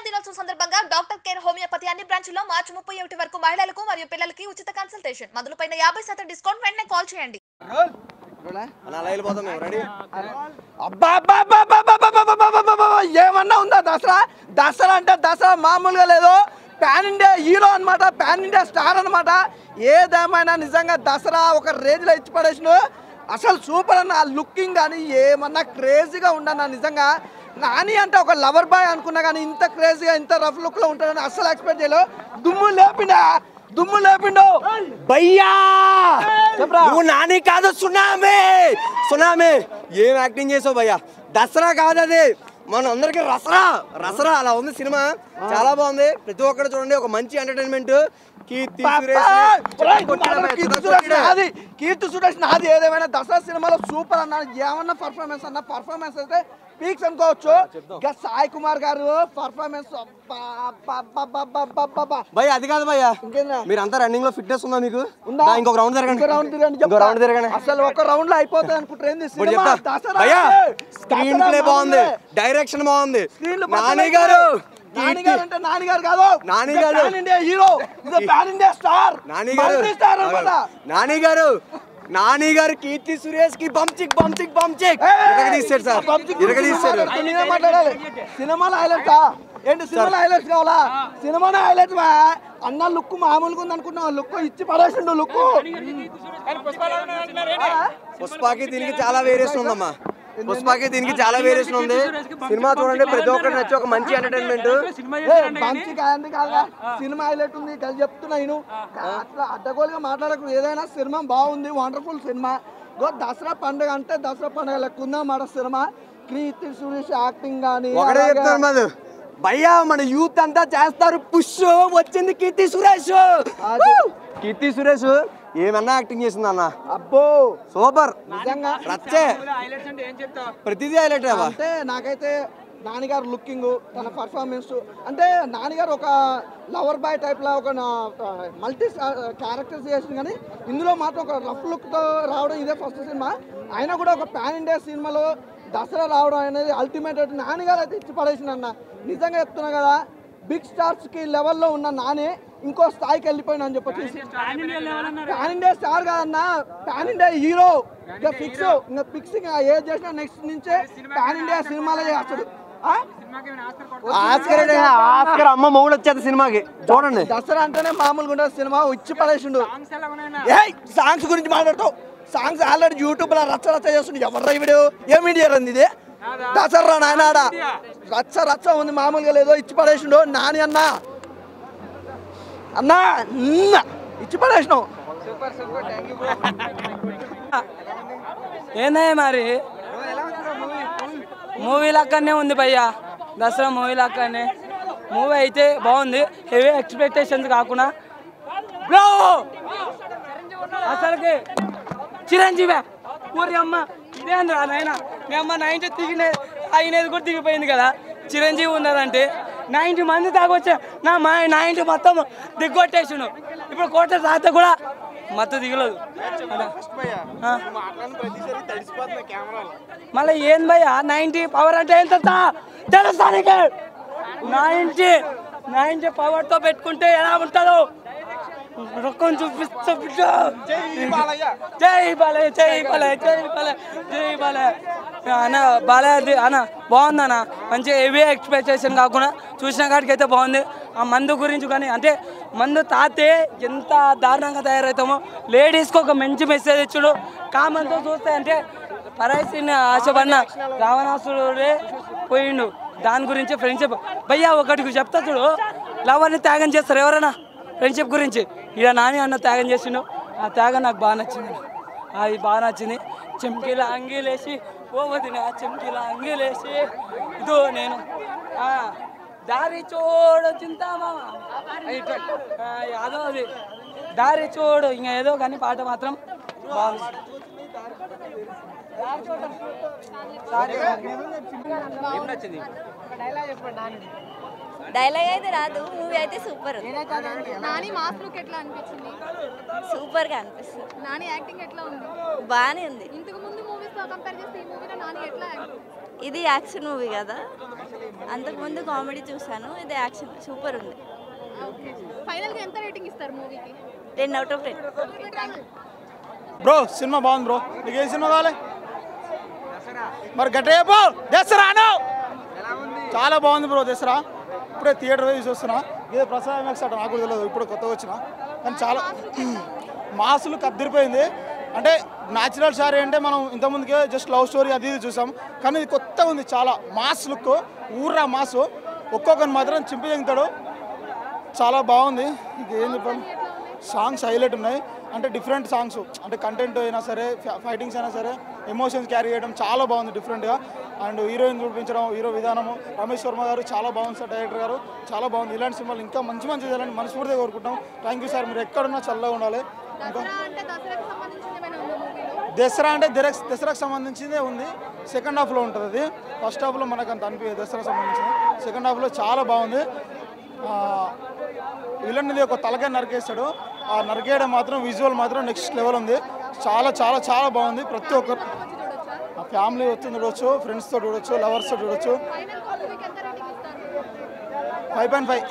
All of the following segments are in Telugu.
దినోత్సవం సందర్భంగా డాక్టర్ కేర్ హోమియోపతి అన్ని బ్రాంచ్లో మార్చి ముప్పై ఒకటి వరకు మహిళలకు మరియు పిల్లలకి ఉచిత కన్సల్టేషన్ మందులపైన యాభై శాతం డిస్కౌంట్ వెంటనే కాల్ చేయండి అన్న అలా వెళ్ళిపోతాం మేము రెడీ అబ్బా అబ్బా అబ్బా అబ్బా అబ్బా అబ్బా అబ్బా అబ్బా అబ్బా అబ్బా ఏమన్నా ఉందా దసరా దసరా అంటే దసరా మామూలుగా లేదు పాన్ ఇండియా హీరో అనమాట పాన్ ఇండియా స్టార్ అనమాట ఏదేమైనా నిజంగా దసరా ఒక రేంజ్లో ఇచ్చి పడేసిన అసలు సూపర్ అన్న లుకింగ్ కానీ ఏమన్నా క్రేజీగా ఉండన్న నిజంగా నాని అంటే ఒక లవర్ బాయ్ అనుకున్నా కానీ ఇంత క్రేజీగా ఇంత రఫ్ లుక్లో ఉంటాడని అస్సలు ఎక్స్పెక్ట్ చేయలేదు దుమ్ము లేపిండా దుమ్ము లేపిండు భయ్యా చెప్పరా. నువ్వు నాని కాదు సునామీ సునామీ ఏం యాక్టింగ్ చేసావు భయ్యా దసరా కాదు అది మన అందరికి రసరా రసరా అలా ఉంది సినిమా చాలా బాగుంది ప్రతి ఒక్కరు చూడండి ఒక మంచి ఎంటర్టైన్మెంట్ కీర్తి సురేష్ చిత్తం కొట్టిన భయ్యా, కీర్తి చిత్తం సురేష్ కొట్టిన. నాది కీర్తి సురేష్ నాది ఏదేమైనా దసరా సినిమాలో సూపర్ అన్న ఏమన్నా పర్ఫార్మెన్స్ అన్న పర్ఫార్మెన్స్ అయితే పీక్స్ అనుకోవచ్చు ఇంకా సాయి కుమార్ గారు పర్ఫార్మెన్స్ భయ్యా అది కాదు భయ్యా ఇంకేందా మీరంతా రన్నింగ్ లో ఫిట్నెస్ ఉందా మీకు ఉందా? దా, ఇంకొక రౌండ్ తిరగండి ఇంకో రౌండ్ తిరగండి ఇంకో రౌండ్ తిరగండి అసలు ఒక రౌండ్ లో అయిపోతుంది అనుకుంటారు ఏంది ఇప్పుడు సినిమా చెప్తా దసరా భయ్యా అంటే స్క్రీన్ దసరా ప్లే బాగుంది మామూలే. డైరెక్షన్ బాగుంది స్క్రీన్లు నాని గారు నాని గారు అంటే నాని గారు కాదు నాని ఇది గారు. పాన్ ఇండియా హీరో ఇది pan India star Nani garu multi star అన్నమాట నాని గారు నాని గారు కీర్తి సురేష్ కి బంచిక్ బంచిక్ బంచిక్ ఇరగదీశారు సార్ ఇరగదీశారు నేనే మాట్లాడాలి సినిమాలో హైలైట్స్ ఏంటి సినిమాలో హైలైట్స్ కావాలా సినిమాలో హైలైట్స్ అన్న లుక్ మామూలుగా ఉంది అనుకుంటున్నా లుక్ ఇచ్చి పడేసిండు లుక్ పుష్పకి దీనికి చాలా వేరియేషన్ ఉందమ్మా పుష్పకి దీనికి చాలా వేరియేషన్ ఉంది సినిమా చూడండి ప్రతి ఒక్కటి నచ్చి ఒక మంచి ఎంటర్టైన్మెంట్ మంచి కాదండి కాదుగా సినిమా హైలైట్ ఉంది కలిసి చెప్తున్నా నేను అట్లా అడ్డగోలుగా మాట్లాడకు ఏదైనా సినిమా బాగుంది వండర్ఫుల్ సినిమా గో దసరా పండుగ అంటే దసరా పండుగ లెక్క ఉందన్నమాట సినిమా కీర్తి సురేష్ యాక్టింగ్ కానీ ఒకటే చెప్తాను మాది భయ్యా మన యూత్ అంతా చేస్తారు పుష్ వచ్చింది కీర్తి సురేష్ అది. కీర్తి సురేష్ ఏమన్నా యాక్టింగ్ చేసింది అన్న అబ్బో సూపర్ నిజంగా రచ్చే ప్రతిదీ హైలైట్ అవ్వ అంటే నాకైతే నాన్నగారు లుకింగ్ తన పర్ఫార్మెన్స్ అంటే నాన్నగారు ఒక లవర్ బాయ్ టైప్ లా ఒక మల్టీ క్యారెక్టర్స్ చేసింది కానీ ఇందులో మాత్రం ఒక రఫ్ లుక్ తో రావడం ఇదే ఫస్ట్ సినిమా అయినా కూడా ఒక పాన్ ఇండియా సినిమాలో దసరా రావడం అనేది అల్టిమేట్ నాన్నగారు అయితే ఇచ్చి పడేసింది అన్న నిజంగా చెప్తున్నా కదా బిగ్ స్టార్స్ కి లెవెల్లో ఉన్న నాని ఇంకో స్థాయికి వెళ్ళిపోయినా అని చెప్పొచ్చు పాన్ ఇండియా స్టార్ కాదన్నా పాన్ ఇండియా హీరో ఇంకా ఫిక్స్ ఇంకా ఫిక్స్ ఇంకా ఏది చేసినా నెక్స్ట్ నుంచే పాన్ ఇండియా సినిమాలో చేస్తాడు ఆ? ఆస్కర్ అంటే ఆస్కర్ అమ్మ మొగుడు వచ్చేది సినిమాకి చూడండి దసరా అంటేనే మామూలుగా ఉండదు సినిమా ఇచ్చి పడేసిండు ఏయ్ సాంగ్స్ గురించి మాట్లాడతావు సాంగ్స్ ఆల్రెడీ యూట్యూబ్ లో రచ్చ రచ్చ చేస్తుండు ఎవరు వీడియో ఏ మీడియా ఉంది ఇది దసరా నాయనాడ రచ్చ రచ్చ ఉంది మామూలుగా లేదో ఇచ్చి పడేసిండు నాని అన్న అన్నా ఉమ్మ. ఇచ్చి పడేసినావు ఏందయ్య మరి మూవీ లక్కనే ఉంది భయ్యా దసరా మూవీ లక్కనే మూవీ అయితే బాగుంది హెవీ ఎక్స్పెక్టేషన్స్ కాకుండా బ్రో అసలుకి చిరంజీవి ఊరి అమ్మ ఇదేంద్రా నాయన మీ అమ్మ నైన్టీ దిగిన అయినది కూడా దిగిపోయింది కదా చిరంజీవి ఉన్నారంటే నైన్టీ మంది తాగొచ్చా నా మా నైన్టీ మొత్తం దిగ్గొట్టేసిండు ఇప్పుడు కోట తాత కూడా మొత్తం దిగలేదు ఆ. మళ్ళీ ఏం భయ్యా నైన్టీ పవర్ అంటే ఎంత తెలుసా నీకు నైన్టీ నైన్టీ పవర్తో పెట్టుకుంటే ఎలా ఉంటుందో రొక్కం చూపిస్తా బిడ్డ జై బాలయ్య జై బాలయ్య జై బాలయ్య జై బాలయ్య అన్న బాలయ్య అన్న బాగుంది అన్న మంచి హెవీ ఎక్స్పెక్టేషన్ కాకుండా చూసిన కాడికి అయితే బాగుంది ఆ మందు గురించి కానీ అంటే మందు తాతే ఎంత దారుణంగా తయారవుతామో లేడీస్కి ఒక మంచి మెసేజ్ ఇచ్చుడు కామంతో చూస్తే అంటే పరాయిని ఆశపడిన రావణాసుడే పోయిండు దాని గురించి ఫ్రెండ్షిప్ భయ్యా ఒకటి చెప్తా చూడు లవర్ని త్యాగం చేస్తారు ఎవరైనా ఫ్రెండ్షిప్ గురించి ఇక నాని అన్న త్యాగం చేసిండు ఆ త్యాగం నాకు బాగా నచ్చింది అది బాగా నచ్చింది చెంకీల అంగీలేసి ఓ వదిన చెంకీల అంగీలేసి ఇదో నేను ఆ, దారి చూడు చింతామా యాదో అది దారి చూడు ఇంకా ఏదో కానీ పాట మాత్రం బాగుంది డైలాగ్ అయితే రాదు మూవీ అయితే సూపర్ నాని మాస్ లుక్ ఎట్లా అనిపించింది సూపర్ గా అనిపిస్తుంది నాని యాక్టింగ్ ఎట్లా ఉంది బాగానే ఉంది ఇంతకు ముందు మూవీస్ తో కంపేర్ చేస్తే ఈ మూవీలో నాని ఎట్లా ఇది యాక్షన్ మూవీ కదా అంతకుముందు కామెడీ చూసాను ఇది యాక్షన్ సూపర్ ఉంది ఓకే ఫైనల్ గా ఎంత రేటింగ్ ఇస్తారు మూవీకి ten out of ten bro సినిమా బాగుంది బ్రో నీకు ఏ సినిమా కావాలి మరి గట్టేపో దసరాను చాలా బాగుంది బ్రో దసరా ఇప్పుడే థియేటర్ పోయి చూసి వస్తున్నా ఇదే ప్రసాద్ ఎమ్మెక్స్ అట నాకు కూడా తెలియదు ఇప్పుడు కొత్తగా వచ్చిన కానీ చాలా మాసులు కద్దిరిపోయింది అంటే న్యాచురల్ షారీ అంటే మనం ఇంతకుముందుకే జస్ట్ లవ్ స్టోరీ అది ఇది చూసాం కానీ ఇది కొత్తగా ఉంది చాలా మాస్ లుక్ ఊర్రా మాసు ఒక్కొక్కరిని మాత్రం చింపి చెంగుతాడు చాలా బాగుంది ఇంకేం చెప్పాలి సాంగ్స్ హైలైట్ ఉన్నాయి అంటే డిఫరెంట్ సాంగ్స్ అంటే కంటెంట్ అయినా సరే ఫైటింగ్స్ అయినా సరే ఎమోషన్స్ క్యారీ చేయడం చాలా బాగుంది డిఫరెంట్గా అండ్ హీరోయిన్ చూపించడం హీరో విధానము రమేష్ వర్మ గారు చాలా బాగుంది సార్ డైరెక్టర్ గారు చాలా బాగుంది ఇలాంటి సినిమాలు ఇంకా మంచి మంచి చేయాలని మనస్ఫూర్తిగా కోరుకుంటాం థ్యాంక్ యూ సార్ మీరు ఎక్కడున్నా చల్లగా ఉండాలి ఇంకా దసరా అంటే దసరాకి సంబంధించింది ఏమైనా ఉందా మూవీలో దసరా అంటే దసరా దసరాకు సంబంధించిందే ఉంది సెకండ్ హాఫ్లో ఉంటుంది అది ఫస్ట్ హాఫ్లో మనకు అంత అనిపించదు దసరా సంబంధించింది సెకండ్ హాఫ్లో చాలా బాగుంది విలన్ది ఒక తలకాయ నరికేస్తాడు ఆ నరికేయడం మాత్రం విజువల్ మాత్రం నెక్స్ట్ లెవెల్ ఉంది చాలా చాలా చాలా బాగుంది ప్రతి ఒక్కరు ఆ ఫ్యామిలీ వచ్చి చూడొచ్చు ఫ్రెండ్స్తో చూడొచ్చు లవర్స్తో చూడొచ్చు ఫైనల్ గా మూవీకి ఎంత రేటింగ్ ఇస్తారు five point five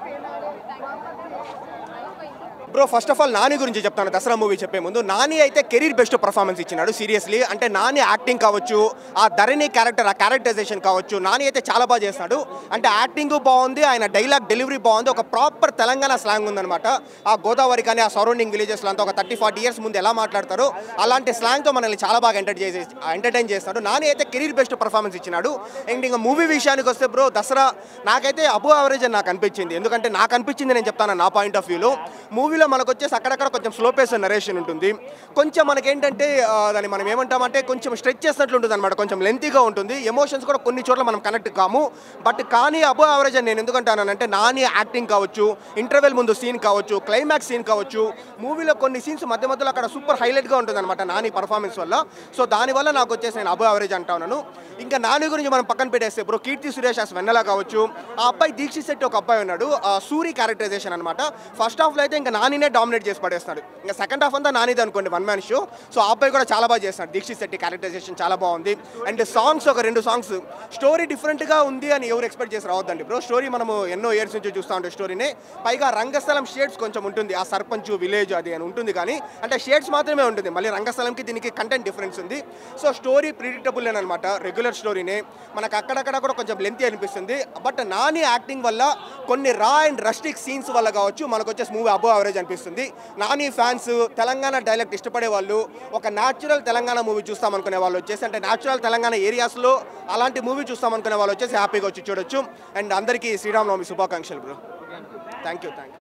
bro first of all Nani గురించి చెప్తాను దసరా మూవీ చెప్పే ముందు నాని అయితే కెరీర్ బెస్ట్ పర్ఫార్మెన్స్ ఇచ్చినాడు సీరియస్లీ అంటే నాని యాక్టింగ్ కావచ్చు ఆ ధరణి క్యారెక్టర్ ఆ క్యారెక్టరైజేషన్ కావచ్చు నాని అయితే చాలా బాగా చేస్తాడు అంటే యాక్టింగ్ బాగుంది ఆయన డైలాగ్ డెలివరీ బాగుంది ఒక ప్రాపర్ తెలంగాణ స్లాంగ్ ఉందన్నమాట ఆ గోదావరి కానీ ఆ సరౌండింగ్ విలేజెస్లో అంతా ఒక థర్టీ ఫార్టీ ఇయర్స్ ముందు ఎలా మాట్లాడతారో అలాంటి స్లాంగ్తో మనల్ని చాలా బాగా ఎంటర్ చేసే ఎంటర్టైన్ చేస్తాడు నాని అయితే కెరీర్ బెస్ట్ పర్ఫార్మెన్స్ ఇచ్చినాడు అండ్ ఇంకా మూవీ విషయానికి వస్తే బ్రో దసరా నాకైతే అబో యావరేజ్ అని నాకు అనిపించింది ఎందుకంటే నాకు అనిపించింది నేను చెప్తాను నా పాయింట్ ఆఫ్ వ్యూలో మూవీలో మనకు వచ్చేసి అక్కడక్కడ కొంచెం స్లో పేస్ నరేషన్ ఉంటుంది కొంచెం మనకేంటంటే ఆ, దాన్ని మనం ఏమంటామంటే కొంచెం స్ట్రెచ్ చేసినట్లు ఉంటుంది అనమాట కొంచెం లెంతీగా ఉంటుంది ఎమోషన్స్ కూడా కొన్ని చోట్ల మనం కనెక్ట్ కాము బట్ కానీ అబో యావరేజ్ అని నేను ఎందుకంటానంటే నాని యాక్టింగ్ కావచ్చు ఇంటర్వెల్ ముందు సీన్ కావచ్చు క్లైమాక్స్ సీన్ కావచ్చు మూవీలో కొన్ని సీన్స్ మధ్య మధ్యలో అక్కడ సూపర్ హైలైట్గా ఉంటుంది అనమాట నాని పర్ఫార్మెన్స్ వల్ల సో దానివల్ల నాకు వచ్చేసి నేను అబో యావరేజ్ అంటాను ఇంకా నాని గురించి మనం పక్కన పెట్టేస్తే బ్రో కీర్తి సురేష్ as వెన్నెల కావచ్చు ఆ అబ్బాయి దీక్షిత్ శెట్టి ఒక అబ్బాయి ఉన్నాడు ఆ సూరి క్యారెక్టరైజేషన్ అనమాట ఫస్ట్ హాఫ్లో అయితే ఇంకా నానినే డామినేట్ చేసి పడేస్తాడు ఇంకా సెకండ్ హాఫ్ అంతా నానిది అనుకోండి వన్ మ్యాన్ షో సో ఆ అబ్బాయి కూడా చాలా బాగా చేస్తాడు దీక్షిత్ శెట్టి క్యారెక్టరైజేషన్ చాలా బాగుంది అండ్ సాంగ్స్ ఒక రెండు సాంగ్స్ స్టోరీ డిఫరెంట్గా ఉంది అని ఎవరు ఎక్స్పెక్ట్ చేసి రావద్దండి బ్రో స్టోరీ మనము ఎన్నో ఇయర్స్ నుంచి చూస్తూ ఉంటాం స్టోరీని పైగా రంగస్థలం షేడ్స్ కొంచెం ఉంటుంది ఆ సర్పంచ్ విలేజ్ అది అని ఉంటుంది కానీ అంటే షేడ్స్ మాత్రమే ఉంటుంది మళ్ళీ రంగస్థలంకి దీనికి కంటెంట్ డిఫరెన్స్ ఉంది సో స్టోరీ ప్రిడిక్టబుల్ అనమాట రెగ్యులర్ స్టోరీనే మనకు అక్కడక్కడ కూడా కొంచెం లెంతీ అనిపిస్తుంది బట్ నాని యాక్టింగ్ వల్ల కొన్ని రా అండ్ రస్టిక్ సీన్స్ వల్ల కావచ్చు మనకు వచ్చేసి మూవీ అబో అవరేజ్ అనిపిస్తుంది నాని ఫ్యాన్స్ తెలంగాణ డైలెక్ట్ ఇష్టపడే వాళ్ళు ఒక న్యాచురల్ తెలంగాణ మూవీ చూస్తాం అనుకునే వాళ్ళు వచ్చేసి అంటే న్యాచురల్ తెలంగాణ ఏరియాస్లో అలాంటి మూవీ చూస్తాం అనుకునే వాళ్ళు వచ్చేసి హ్యాపీగా వచ్చి చూడొచ్చు అండ్ అందరికీ శ్రీరామనవమి శుభాకాంక్షలు bro thank you thank you